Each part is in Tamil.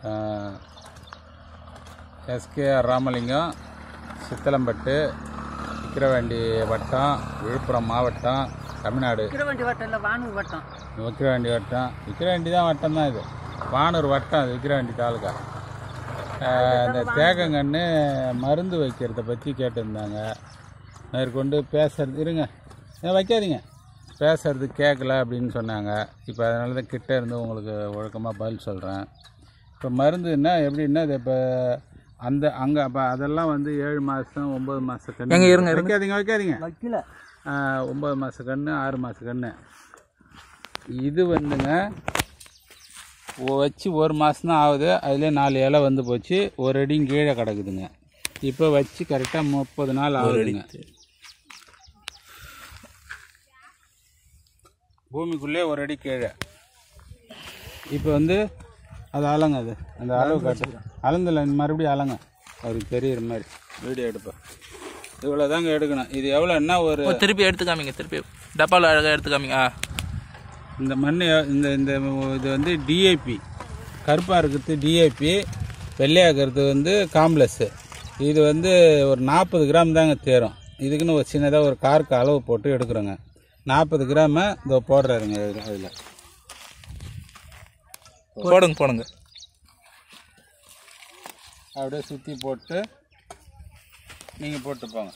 எஸ்கேஆர் ராமலிங்கம் சித்தலம்பட்டு விக்கிரவாண்டி வட்டம் விழுப்புரம் மாவட்டம் தமிழ்நாடு விக்கிரவாண்டி வட்டம் இல்லை வானூர் வட்டம் விக்கிரவாண்டி வட்டம் விக்கிரவாண்டி தான் வட்டம் தான் இது வானூர் வட்டம் அது விக்கிரவாண்டி தாலுக்கா ஆஹ் இந்த தேக்கங்கன்று மருந்து வைக்கிறத பற்றி கேட்டிருந்தாங்க மேற்கொண்டு பேசுறது இருங்க ஏன் வைக்காதீங்க பேசுறது கேட்கல அப்படின்னு சொன்னாங்க இப்போ அதனால தான் கிட்ட இருந்து உங்களுக்கு ஒழுக்கமாக பதில் சொல்கிறேன் இப்போ மருந்துன்னா எப்படின்னா இது இப்போ அந்த அங்கே அப்போ அதெல்லாம் வந்து ஏழு மாதம் ஒம்பது மாதம் கண்ணு வைக்காதீங்க வைக்காதீங்க வைக்கல ஆஹ் ஒம்பது மாத கன்று ஆறு மாத கன்று இது வந்துங்க ஒ- வச்சு ஒரு மாதம் தான் ஆகுது அதுலேயே நாலு இலை வந்து போச்சு ஒரு அடியும் கீழே கிடக்குதுங்க இப்போ வச்சு கரெக்டாக முப்பது நாள் ஆகுதுங்க பூமிக்குள்ளே ஒரு அடி கீழே இப்போ வந்து அது அலங்க அது அந்த அளவு காட்டு அளந்தில்ல மறுபடியும் அலங்க அவருக்கு தெரியுற மாதிரி வீடியோ எடுப்பேன் இவ்வளோ தாங்க எடுக்கணும் இது எவ்வளோன்னா ஒரு திருப்பி எடுத்து காமிங்க திருப்பி டப்பாவில் அழகாக எடுத்து காமிங்க ஆ இந்த மண் இந்த இந்த இது வந்து டிஏபி கருப்பாக இருக்கிறது டிஏபி வெள்ளையாக இருக்கிறது வந்து காம்ப்ளெக்ஸு இது வந்து ஒரு நாற்பது கிராம் தாங்க தேரும் இதுக்குன்னு ஒரு சின்னதாக ஒரு காருக்கு அளவு போட்டு எடுக்கிறோங்க நாற்பது கிராம இதோ போடுறாருங்க அதில் போடுங்க போடுங்க அப்படியே சுற்றி போட்டு நீங்கள் போட்டு போங்க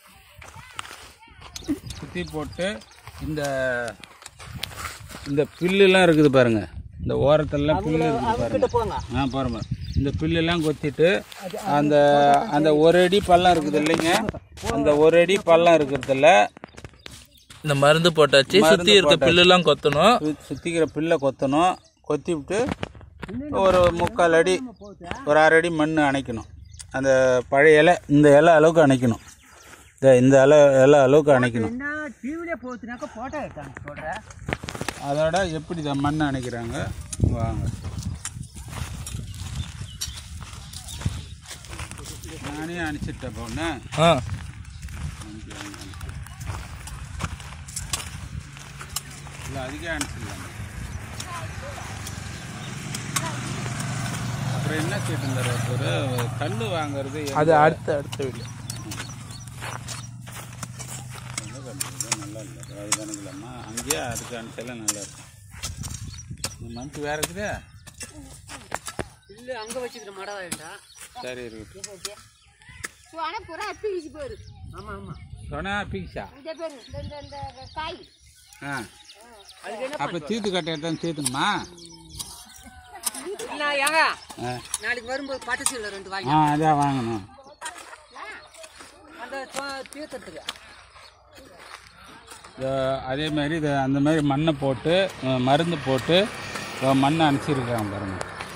சுற்றி போட்டு இந்த இந்த பில்லுலாம் இருக்குது பாருங்க இந்த ஓரத்துலலாம் பில்லு இருக்குது பாருங்க போங்க ஆ போகிறோம் இந்த பில்லுலாம் கொத்திட்டு அந்த அந்த ஒரு அடி பள்ளம் இருக்குது இல்லைங்க அந்த ஒரு அடி பள்ளம் இருக்கிறதுல இந்த மருந்து போட்டாச்சு சுற்றி இருக்க பில்லுலாம் கொத்தணும் சு- சுத்திக்கிற பில்லை கொத்தணும் கொத்தி விட்டு ஒரு முக்கால் அடி ஒரு அரை அடி மண் அணைக்கணும் அந்த பழைய இலை இந்த இலை அளவுக்கு அணைக்கணும் இந்த இந்த இலை இலை அளவுக்கு அணைக்கணும் என்ன டிவிலே போத்துனாக்கா போட்டோ எடுத்தாங்க சொல்கிறேன் அதோட எப்படி இதை மண் அணைக்கிறாங்க வாங்க நானே அணைச்சிட்டேன் பொண்ணு ஆ இல்லை அதுக்கே அனுப்பிச்சிடலாங்க அப்புறம் அப்புறம் என்ன கேட்டிருந்தாரு ஒருத்தர் கல் வாங்குறது அது அடுத்த அடுத்த வீடியோ எந்த கல் இது நல்லா இல்லை அதுதானுங்களம்மா அங்கேயே அதுக்கு அனுப்பிச்செல்லாம் நல்லா இருக்கும் இந்த மந்த் வேற இருக்குதா இல்லை அங்கே வச்சுக்கிற மடம் வேண்டாம் சரி இருக்கு சோனா பூரா அப்பிச்சு போயிரு ஆமாம் ஆமாம் சொன்னா பீக்ஸா இந்த பேரு இந்த இந்த இந்த காய் ஆ அதுக்கு என்ன அப்போ தீர்த்து கட்டை எடுத்தாந்து சேர்த்துணுமா இல்லை ஏங்க ஆ நாளைக்கு வரும்போது பட்டு சீலை ரெண்டு வாங்கி ஆ அதான் வாங்கணும் அந்த சோ- தீர்த்தத்துக்கு இதோ அதே மாதிரி இதை அந்த மாதிரி மண்ணை போட்டு அஹ், மருந்து போட்டு இதோ மண்ணை அணைச்சிருக்கிறாங்க பாருங்க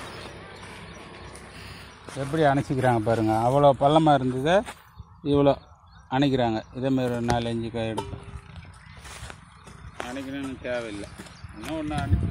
எப்படி அணைச்சிக்கிறாங்க பாருங்க அவ்வளோ பள்ளமாக இருந்ததை இவ்வளோ அணைக்கிறாங்க இதே மாதிரி ஒரு நாலு அஞ்சு காய் எடுப்போம் அணைக்கணும்னு தேவையில்லை இன்னும் ஒன்று அணைச்சி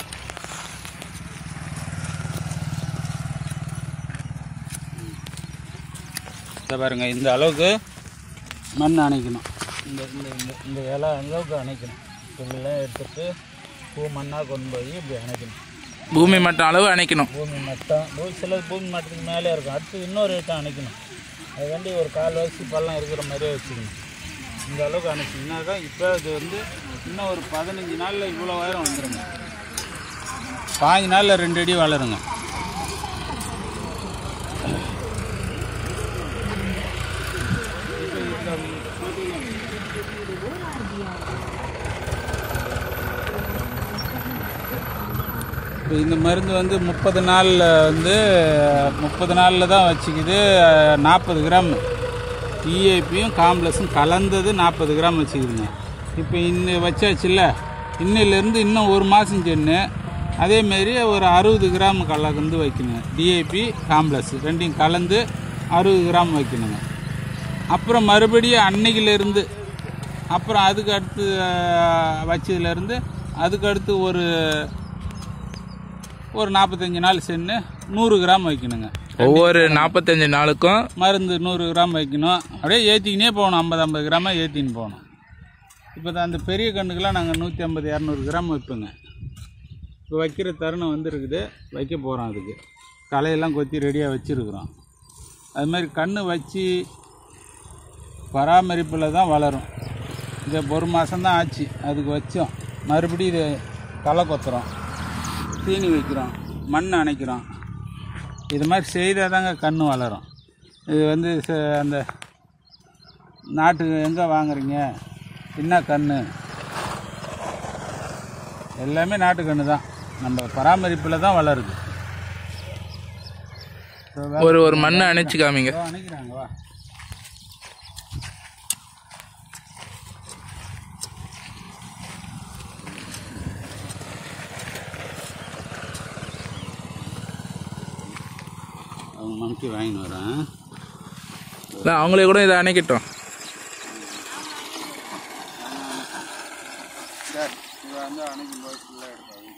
இதை பாருங்க இந்த அளவுக்கு மண் அணைக்கணும் இந்த இந்த இந்த இந்த இலை அளவுக்கு அணைக்கணும் இதெல்லாம் எடுத்துட்டு பூ மண்ணாக கொண்டு போய் இப்படி அணைக்கணும் பூமி மட்டம் அளவு அணைக்கணும் பூமி மட்டம் பூ சில பூமி மட்டத்துக்கு மேலே இருக்கும் அடுத்து இன்னொரு ஐட்டம் அணைக்கணும் அது வேண்டி ஒரு கால் வயசு பள்ளம் இருக்கிற மாதிரியே வச்சுக்கணும் இந்த அளவுக்கு அணைச்சிங்கனாக்கா இப்போ இது வந்து இன்னும் ஒரு பதினஞ்சு நாளில் இவ்வளோ உயரம் வந்துருங்க பாஞ்சு நாளில் ரெண்டு அடி வளருங்க இப்போ இந்த மருந்து வந்து முப்பது நாளில் வந்து முப்பது நாளில் தான் வச்சுக்குது நாற்பது கிராம் டிஏபியும் காம்ப்ளெக்ஸும் கலந்தது நாற்பது கிராம் வச்சுக்குதுங்க இப்போ இன்னும் வச்சாச்சுல்ல இன்னிலேருந்து இன்னும் ஒரு மாதம் சென்று அதேமாரி ஒரு அறுபது கிராம் கலந்து வைக்கணுங்க டிஏபி காம்ப்ளெக்ஸ் ரெண்டையும் கலந்து அறுபது கிராம் வைக்கணுங்க அப்புறம் மறுபடியும் அன்னைக்கிலேருந்து அப்புறம் அதுக்கு அடுத்து அஹ், வச்சதுலேருந்து அதுக்கு அடுத்து ஒரு ஒரு நாற்பத்தஞ்சு நாள் சென்று நூறு கிராம் வைக்கணுங்க ஒவ்வொரு நாற்பத்தஞ்சு நாளுக்கும் மருந்து நூறு கிராம் வைக்கணும் அப்படியே ஏற்றிக்கினே போகணும் ஐம்பது ஐம்பது கிராமாக ஏற்றின்னு போகணும் இப்போ தான் அந்த பெரிய கண்ணுக்கெல்லாம் நாங்கள் நூற்றி ஐம்பது இரநூறு கிராம் வைப்போங்க இப்போ வைக்கிற தருணம் வந்துருக்குது வைக்க போகிறோம் அதுக்கு களையெல்லாம் கொத்தி ரெடியாக வச்சுருக்குறோம் அது மாதிரி கன்று வச்சு பராமரிப்பில் தான் வளரும் இதை ஒரு மாதம்தான் ஆச்சு அதுக்கு வச்சோம் மறுபடியும் இது களை கொத்துறோம் தீனி வைக்கிறோம் மண் அணைக்கிறோம் இது மாதிரி செய்தால் தாங்க கன்று வளரும் இது வந்து ச- அந்த நாட்டு எங்கே வாங்குறீங்க என்ன கன்று எல்லாமே நாட்டு கன்று தான் நம்ம பராமரிப்பில் தான் வளருது So, வே- ஒரு ஒரு மண்ணை அணைச்சு காமிங்க இதோ அணைக்கிறாங்க வா அவங்க மம்டி வாங்கின்னு வரேன் இல்லை அவங்களே கூட இதை அணைக்கட்டும் சார் இதை வந்து அணைக்கும் போது ஃபுல்லாக எடுப்பாங்க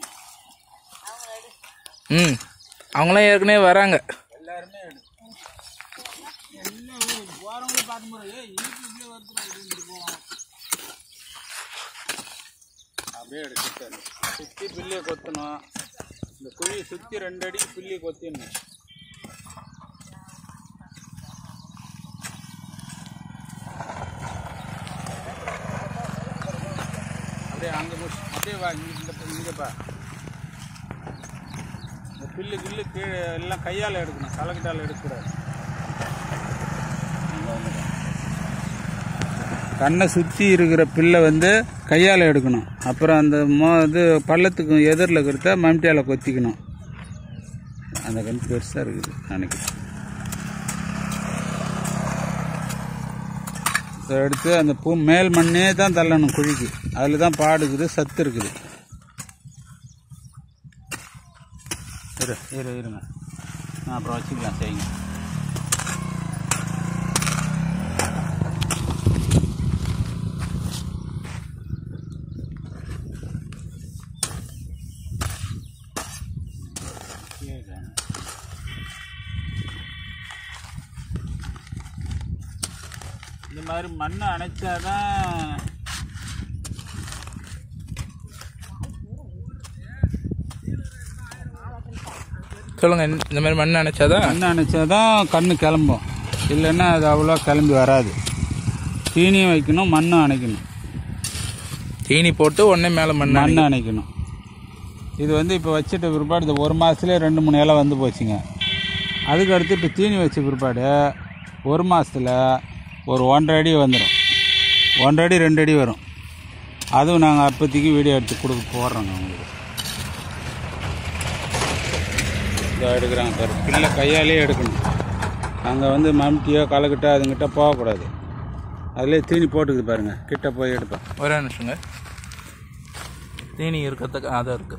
ம் அவங்களாம் ஏற்கனவே வராங்க எல்லாருமே எடு எல்லாம் போகிறவங்களே பார்க்க முடியாது ஏய் இனிப்பு இப்படியே வருதுடா இது போவோம் அப்படியே எடுத்துட்டாரு சுற்றி பில்லியை கொத்தணும் இந்த குழியை சுற்றி ரெண்டு அடி பில்லியை கொத்திடணும் அப்படியே அங்கே முடிச்சு அப்படியே வா இங்க இந்த பக்கம் இங்கேப்பா இந்த பில்லு கில்லு கீழே எல்லாம் கையால் எடுக்கணும் கலக்கிட்டால் எடுக்கக்கூடாது கண்ணை சுற்றி இருக்கிற பில்லை வந்து கையால் எடுக்கணும் அப்புறம் அந்த மோ இது பள்ளத்துக்கு எதிரில் இருக்கிறத மம்டியால் கொத்திக்கணும் அந்த கண் பெருசாக இருக்குது நினைக்கிறேன் இதை எடுத்து அந்த பூ மேல் மண்ணே தான் தள்ளணும் குழிக்கு அதில் தான் பாடு இருக்குது சத்து இருக்குது இரு இரு இருங்க நான் அப்புறம் வச்சுக்கலாம் செய்யுங்க இந்த மாதிரி மண்ணை அணைச்சாதான் சொல்லுங்க இந்த மாதிரி மண் அணைச்சாதான் மண் அணைச்சாதான் கண்ணு கிளம்பும் இல்லைன்னா அது அவ்வளோ கிளம்பி வராது தீனியும் வைக்கணும் மண்ணும் அணைக்கணும் தீனி போட்டு உடனே மேலே மண் அணை மண் அணைக்கணும் இது வந்து இப்போ வச்சுட்ட பிற்பாடு இந்த ஒரு மாதத்துலேயே ரெண்டு மூணு இலை வந்து போச்சுங்க அதுக்கு அடுத்து இப்போ தீனி வச்ச பிற்பாடு ஒரு மாதத்தில் ஒரு ஒன்றரை அடி வந்துடும் ஒன்றரை அடி ரெண்டு அடி வரும் அதுவும் நாங்கள் அப்போதைக்கு வீடியோ எடுத்து கொடுக்க போடுறோங்க உங்களுக்கு இதோ எடுக்கிறாங்க பாரு பிள்ளை கையாலே எடுக்கணும் அங்கே வந்து மம்டியோ கலக்கிட்டோ அதுங்கிட்ட போகக்கூடாது அதுலேயே தீனி போட்டுக்குது பாருங்க கிட்ட போய் எடுப்பேன் ஒரே நிமிஷங்க தீனி இருக்கிறதுக்கு அதான் இருக்கு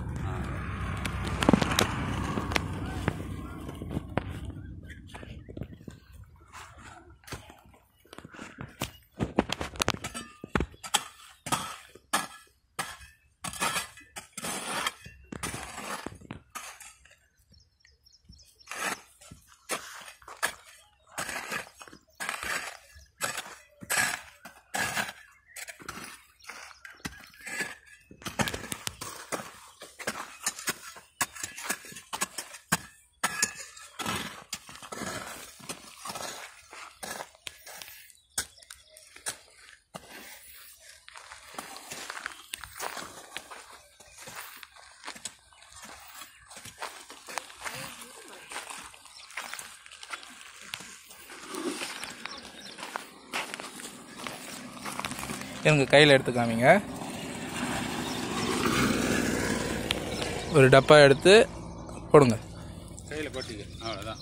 எனக்கு கையில் எடுத்து காமிங்க ஒரு டப்பா எடுத்து போடுங்க கையில் கொட்டிக்க அவ்வளோதான்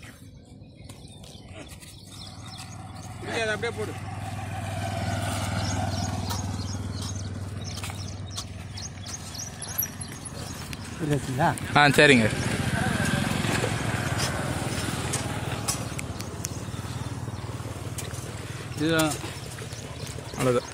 அதை அப்படியே போடு ஆ சரிங்க இது அவ்வளோதான்